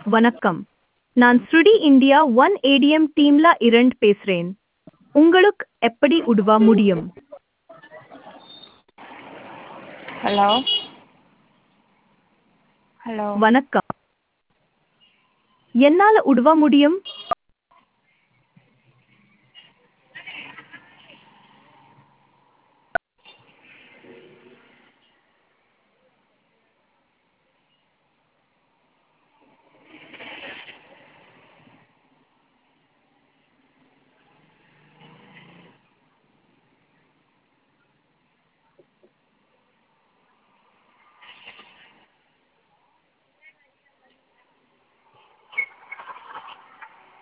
வணக்கம் நான் ஸ்ருடி இந்தியா ஒன் ஏடிஎம் டீம்ல இரண்டு பேசுறேன் உங்களுக்கு எப்படி உதவ முடியும் ஹலோ ஹலோ வணக்கம் என்னால உதவ முடியும்